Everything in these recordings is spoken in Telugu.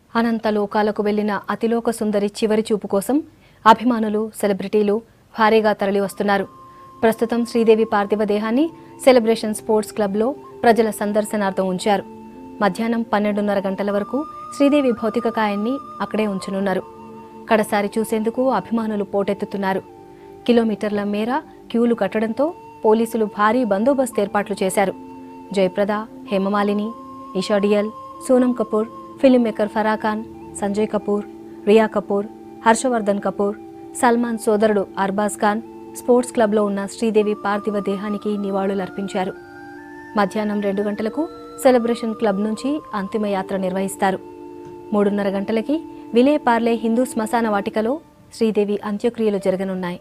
అనంత లోకాలకు వెళ్లిన అతిలోక సుందరి చివరి చూపు కోసం అభిమానులు సెలబ్రిటీలు భారీగా తరలి వస్తున్నారు ప్రస్తుతం శ్రీదేవి పార్థివ దేహాన్ని సెలబ్రేషన్ స్పోర్ట్స్ క్లబ్లో ప్రజల సందర్శనార్థం ఉంచారు మధ్యాహ్నం పన్నెండున్నర గంటల వరకు శ్రీదేవి భౌతిక కాయాన్ని అక్కడే ఉంచనున్నారు కడసారి చూసేందుకు అభిమానులు పోటెత్తుతున్నారు కిలోమీటర్ల మేర క్యూలు కట్టడంతో పోలీసులు భారీ బందోబస్తు ఏర్పాట్లు చేశారు జయప్రద హేమమాలిని ఇషాడియల్ సోనం కపూర్ ఫిల్మ్ మేకర్ ఫరాఖాన్ సంజయ్ కపూర్ రియా కపూర్ హర్షవర్ధన్ కపూర్ సల్మాన్ సోదరుడు అర్బాజ్ ఖాన్ స్పోర్ట్స్ క్లబ్లో ఉన్న శ్రీదేవి పార్థివ దేహానికి నివాళులర్పించారు మధ్యాహ్నం రెండు గంటలకు సెలబ్రేషన్ క్లబ్ నుంచి అంతిమయాత్ర నిర్వహిస్తారు మూడున్నర గంటలకి విలే పార్లే హిందూ శ్మశాన వాటికలో శ్రీదేవి అంత్యక్రియలు జరగనున్నాయి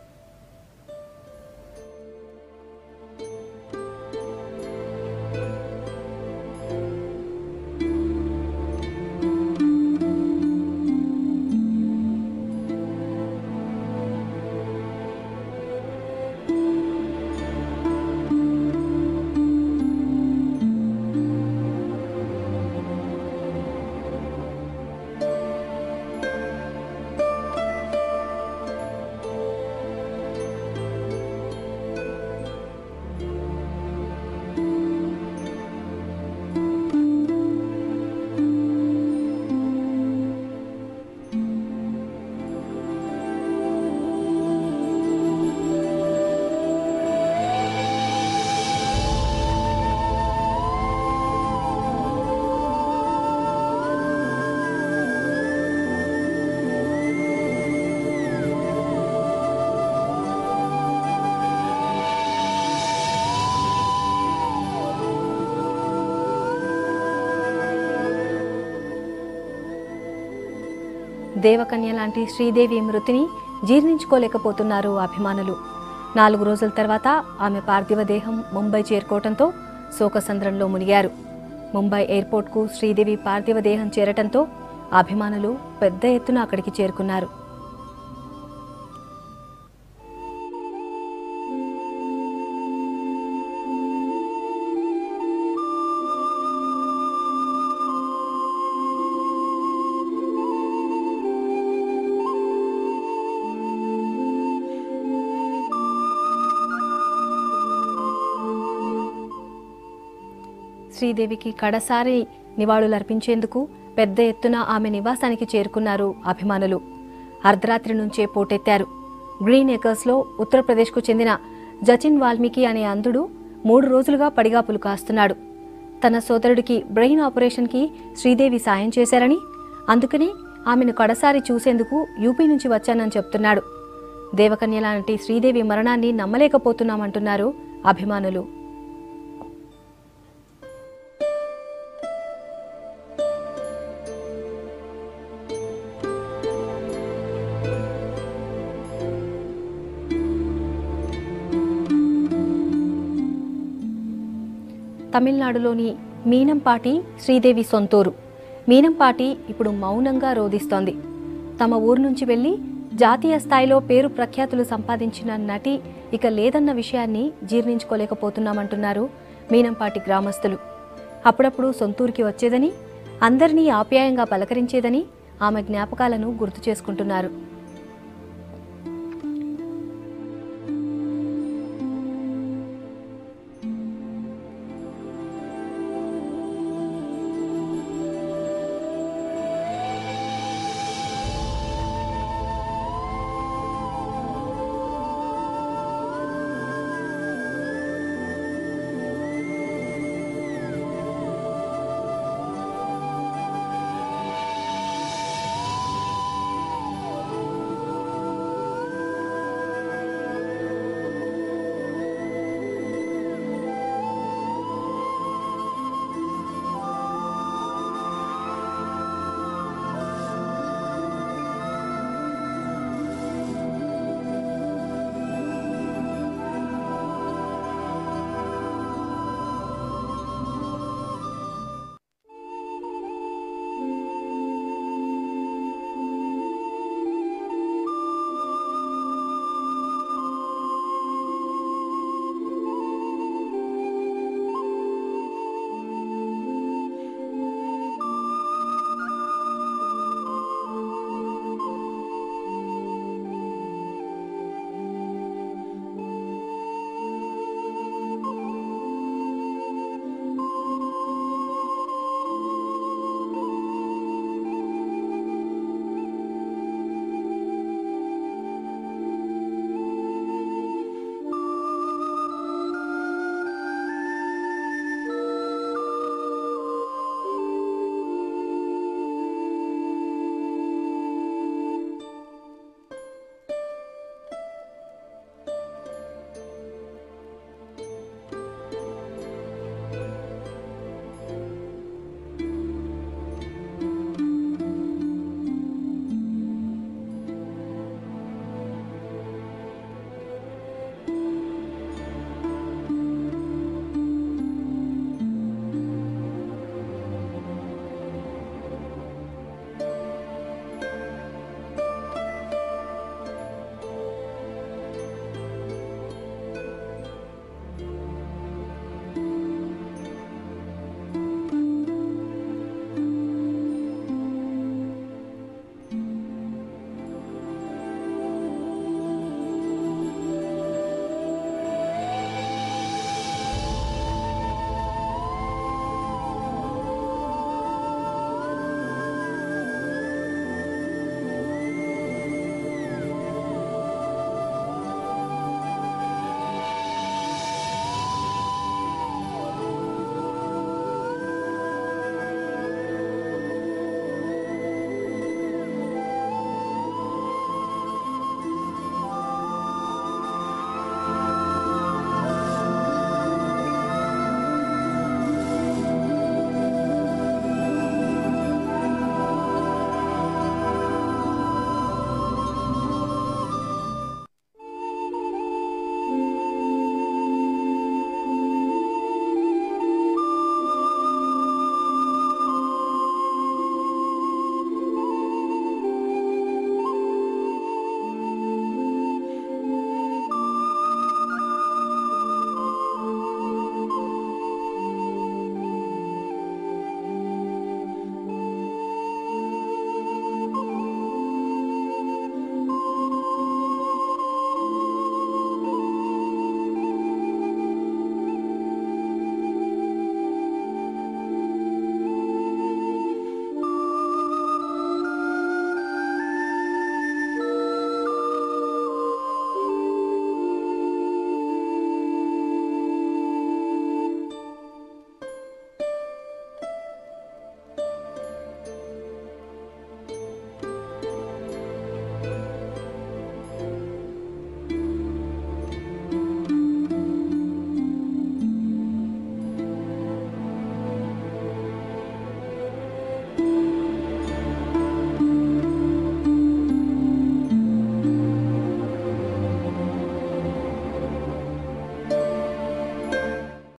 దేవకన్య లాంటి శ్రీదేవి మృతిని జీర్ణించుకోలేకపోతున్నారు అభిమానులు నాలుగు రోజుల తర్వాత ఆమె పార్థివ దేహం ముంబై చేరుకోవడంతో శోకసంద్రంలో మునిగారు ముంబై ఎయిర్పోర్ట్కు శ్రీదేవి పార్థివ దేహం చేరటంతో అభిమానులు పెద్ద ఎత్తున అక్కడికి చేరుకున్నారు శ్రీదేవికి కడసారి నివాళులర్పించేందుకు పెద్ద ఎత్తున ఆమె నివాసానికి చేరుకున్నారు అభిమానులు అర్ధరాత్రి నుంచే పోటెత్తారు గ్రీన్ ఎకర్స్లో ఉత్తరప్రదేశ్కు చెందిన జచిన్ వాల్మీకి అనే అంధుడు మూడు రోజులుగా పడిగాపులు కాస్తున్నాడు తన సోదరుడికి బ్రెయిన్ ఆపరేషన్కి శ్రీదేవి సాయం చేశారని అందుకని ఆమెను కడసారి చూసేందుకు యూపీ నుంచి వచ్చానని చెప్తున్నాడు దేవకన్య లాంటి శ్రీదేవి మరణాన్ని నమ్మలేకపోతున్నామంటున్నారు అభిమానులు తమిళనాడులోని మీనంపాటి శ్రీదేవి సొంతూరు మీనంపాటి ఇప్పుడు మౌనంగా రోధిస్తోంది తమ ఊరు నుంచి వెళ్ళి జాతీయ స్థాయిలో పేరు ప్రఖ్యాతులు సంపాదించిన నటి ఇక లేదన్న విషయాన్ని జీర్ణించుకోలేకపోతున్నామంటున్నారు మీనంపాటి గ్రామస్తులు అప్పుడప్పుడు సొంతూరికి వచ్చేదని అందరినీ ఆప్యాయంగా పలకరించేదని ఆమె జ్ఞాపకాలను గుర్తు చేసుకుంటున్నారు